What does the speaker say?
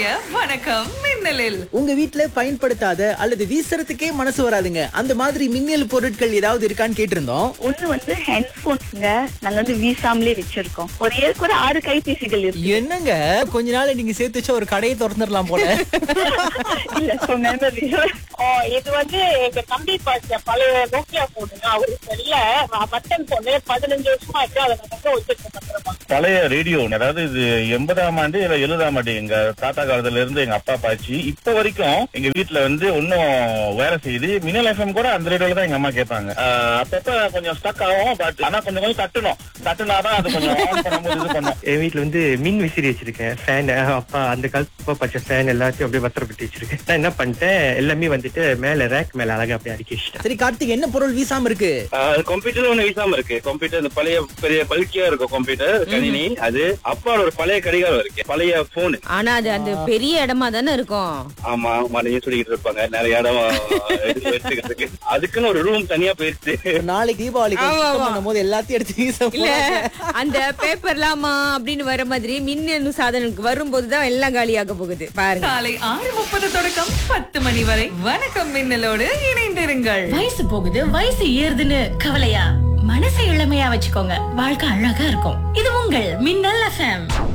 இன்றைய வணக்கம் மின்னலில் உங்க வீட்ல பயன்படுத்தாத அல்லது வீசுறதுக்கே மனசு வராதுங்க அந்த மாதிரி மின்னல் பொருட்கள் ஏதாவது இருக்கான்னு கேட்டிருந்தோம் ஒண்ணு வந்து ஹெட்போன்ஸ்ங்க நாங்க வந்து வீசாமலே வச்சிருக்கோம் ஒரு ஏழு கூட ஆறு கைபேசிகள் இருக்கு என்னங்க கொஞ்ச நாள் நீங்க சேர்த்து வச்ச ஒரு கடையை திறந்துடலாம் போல இல்ல so memory. ஓ, இது வந்து எங்க தம்பி பாச்ச பழைய நோக்கியா போனுங்க அவருக்கு தெரியல பட்டன் போனு பதினஞ்சு வருஷமா இருக்கு அதை நான் வச்சிருக்கேன் பத்திரமா பழைய ரேடியோ அதாவது இது எண்பதாம் ஆண்டு இல்ல எழுபதாம் ஆண்டு எங்க தாத்தா காலத்துல இருந்து எங்க அப்பா பாச்சு இப்ப வரைக்கும் எங்க வீட்டுல வந்து இன்னும் வேலை செய்யுது மினல் எஃப்எம் கூட அந்த ரேடியோல தான் எங்க அம்மா கேட்பாங்க ஆஹ் அப்பப்ப கொஞ்சம் ஸ்டக் ஆகும் பட் ஆனா கொஞ்சம் கொஞ்சம் தட்டணும் தட்டுனாதான் அது கொஞ்சம் ஆன் பண்ணும்போது இது பண்ணும் என் வீட்ல வந்து மின் விசிறி வச்சிருக்கேன் ஃபேன் அப்பா அந்த காலத்து அப்பா பச்சை ஃபேன் எல்லாத்தையும் அப்படியே பத்திரப்பட்டு வச்சிருக்கேன் நான் என்ன பண்ணிட்டேன் எல்லாமே வந்துட்டு மேல ரேக் மேல அழகா அப்படியே அடுக்கி வச்சிட்டேன் சரி கார்த்திக் என்ன பொருள் வீசாம இருக்கு கம்ப்யூட்டர் ஒண்ணு வீசாம இருக்கு கம்ப்யூட்டர் இந்த பழைய பெரிய பல்கியா இருக்கும் கம்ப்யூட்டர் கணினி அது அப்பாவோட ஒரு பழைய கடிகாரம் இருக்கு பழைய போனு ஆனா அது அந்த பெரிய இடமா தானே இருக்கும் ஆமா மனையும் சொல்லிக்கிட்டு இருப்பாங்க நிறைய இடம் எடுத்து வச்சுக்கிறதுக்கு அதுக்குன்னு ஒரு ரூம் தனியா போயிடுச்சு நாளைக்கு தீபாவளிக்கு ஆமா, சுத்தம் ஆமா. பண்ணும்போது எல்லாத்தையும் எடுத்து வீச இல்ல போறாங்க. அந்த பேப்பர்லாமா அப்படின்னு வர மாதிரி மின்னணு சாதனங்களுக்கு வரும்போதுதான் எல்லாம் காலியாக போகுது பாருங்க காலை ஆறு முப்பது தொடக்கம் பத்து மணி வரை வணக்கம் மின்னலோடு இணைந்திருங்கள் வயசு போகுது வயசு ஏறுதுன்னு கவலையா மனசை இளமையா வச்சுக்கோங்க வாழ்க்கை அழகா இருக்கும் இது உங்கள் மின்னல் எஃப்எம்